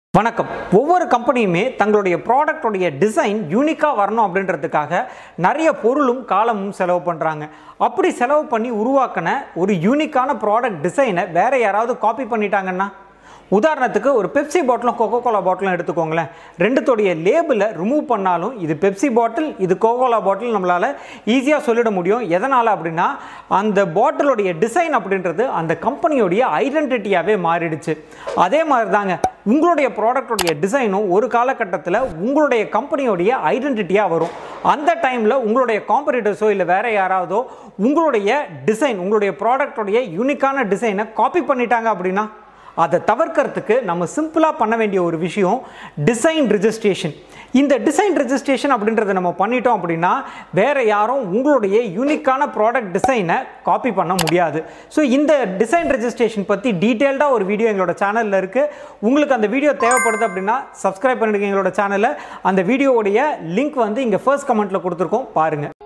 வணக்கம் ஒவ்வொரு கம்பெனியுமே தங்களுடைய ப்ராடக்டோடைய டிசைன் யூனிக்காக வரணும் அப்படின்றதுக்காக நிறைய பொருளும் காலமும் செலவு பண்ணுறாங்க அப்படி செலவு பண்ணி உருவாக்கின ஒரு யூனிக்கான ப்ராடக்ட் டிசைனை வேற யாராவது காப்பி பண்ணிட்டாங்கன்னா உதாரணத்துக்கு ஒரு பெப்சி பாட்டிலும் கொக்கோ கோலா பாட்டிலும் எடுத்துக்கோங்களேன் ரெண்டுத்தோடைய லேபிளை ரிமூவ் பண்ணாலும் இது பெப்சி பாட்டில் இது கோகோ கோலா பாட்டில் நம்மளால் ஈஸியாக சொல்லிட முடியும் எதனால் அப்படின்னா அந்த பாட்டிலுடைய டிசைன் அப்படின்றது அந்த கம்பெனியோடைய ஐடென்டிட்டியாகவே மாறிடுச்சு அதே மாதிரி தாங்க உங்களுடைய ப்ராடக்டோடைய டிசைனும் ஒரு காலகட்டத்தில் உங்களுடைய கம்பெனியோடைய ஐடென்டிட்டியாக வரும் அந்த டைமில் உங்களுடைய காம்படிட்டர்ஸோ இல்லை வேற யாராவதோ உங்களுடைய டிசைன் உங்களுடைய ப்ராடக்டோடைய யூனிக்கான டிசைனை காப்பி பண்ணிட்டாங்க அப்படின்னா அதை தவிர்க்கறதுக்கு நம்ம சிம்பிளாக பண்ண வேண்டிய ஒரு விஷயம் டிசைன் ரிஜிஸ்ட்ரேஷன் இந்த டிசைன் ரிஜிஸ்ட்ரேஷன் அப்படின்றத நம்ம பண்ணிட்டோம் அப்படின்னா வேற யாரும் உங்களுடைய யூனிக்கான ப்ராடக்ட் டிசைனை காப்பி பண்ண முடியாது ஸோ இந்த டிசைன் ரெஜிஸ்ட்ரேஷன் பற்றி டீட்டெயில்டாக ஒரு வீடியோ எங்களோட சேனலில் இருக்குது உங்களுக்கு அந்த வீடியோ தேவைப்படுது அப்படின்னா சப்ஸ்கிரைப் பண்ணிடுங்க எங்களோட சேனலை அந்த வீடியோவுடைய லிங்க் வந்து இங்கே ஃபர்ஸ்ட் கமெண்ட்டில் கொடுத்துருக்கோம் பாருங்கள்